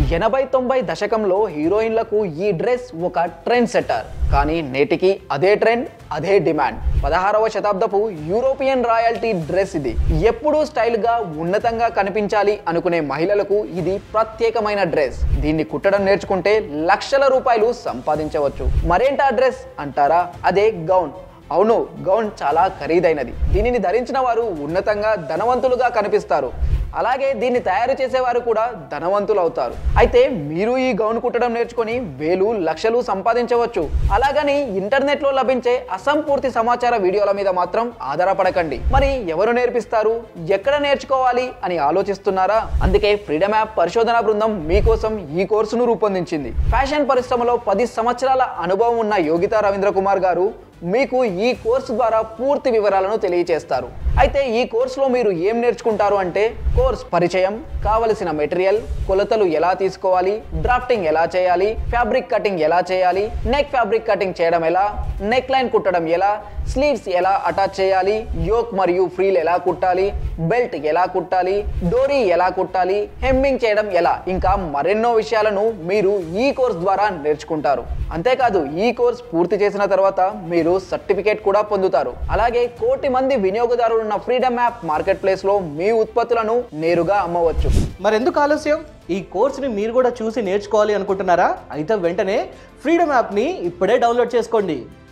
ఎనభై తొంభై దశకంలో హీరోయిన్లకు ఈ డ్రెస్ ఒక ట్రెండ్ సెట్టర్ కానీ నేటికి అదే ట్రెండ్ అదే డిమాండ్ పదహారవ శతాబ్దపు యూరోపియన్ రాయల్టీ డ్రెస్ ఇది ఎప్పుడూ స్టైల్గా ఉన్నతంగా కనిపించాలి అనుకునే మహిళలకు ఇది ప్రత్యేకమైన డ్రెస్ దీన్ని కుట్టడం నేర్చుకుంటే లక్షల రూపాయలు సంపాదించవచ్చు మరేంటా డ్రెస్ అంటారా అదే గౌన్ అవును గౌన్ చాలా ఖరీదైనది దీనిని ధరించిన వారు ఉన్నతంగా ధనవంతులుగా కనిపిస్తారు అలాగే దీన్ని తయారు చేసేవారు కూడా ధనవంతులు అవుతారు అయితే మీరు ఈ గౌన్ కుట్టడం నేర్చుకొని వేలు లక్షలు సంపాదించవచ్చు అలాగని ఇంటర్నెట్లో లభించే అసంపూర్తి సమాచార వీడియోల మీద మాత్రం ఆధారపడకండి మరి ఎవరు నేర్పిస్తారు ఎక్కడ నేర్చుకోవాలి అని ఆలోచిస్తున్నారా అందుకే ఫ్రీడమ్ యాప్ పరిశోధన బృందం మీకోసం ఈ కోర్సును రూపొందించింది ఫ్యాషన్ పరిశ్రమలో పది సంవత్సరాల అనుభవం ఉన్న యోగితా రవీంద్ర కుమార్ గారు మీకు ఈ కోర్సు ద్వారా పూర్తి వివరాలను తెలియజేస్తారు అయితే ఈ కోర్సులో మీరు ఏం నేర్చుకుంటారు అంటే కోర్స్ పరిచయం కావలసిన మెటీరియల్ కొలతలు ఎలా తీసుకోవాలి డ్రాఫ్టింగ్ ఎలా చేయాలి ఫ్యాబ్రిక్ కటింగ్ ఎలా చేయాలి నెక్ ఫ్యాబ్రిక్ కటింగ్ చేయడం ఎలా నెక్ లైన్ కుట్టడం ఎలా స్లీవ్స్ ఎలా అటాచ్ చేయాలి యోక్ మరియు ఫ్రీల్ ఎలా కుట్టాలి బెల్ట్ ఎలా కుట్టాలి డోరీ ఎలా కుట్టాలి హెమ్మింగ్ చేయడం ఎలా ఇంకా మరెన్నో విషయాలను మీరు ఈ కోర్స్ ద్వారా నేర్చుకుంటారు అంతేకాదు ఈ కోర్స్ పూర్తి చేసిన తర్వాత మీరు సర్టిఫికేట్ కూడా పొందుతారు అలాగే కోటి మంది వినియోగదారులు ఉన్న ఫ్రీడమ్ యాప్ మార్కెట్ ప్లేస్ లో మీ ఉత్పత్తులను నేరుగా అమ్మవచ్చు మరెందుకు ఆలస్యం ఈ కోర్సుని మీరు కూడా చూసి నేర్చుకోవాలి అనుకుంటున్నారా అయితే వెంటనే ఫ్రీడమ్ యాప్ని ఇప్పుడే డౌన్లోడ్ చేసుకోండి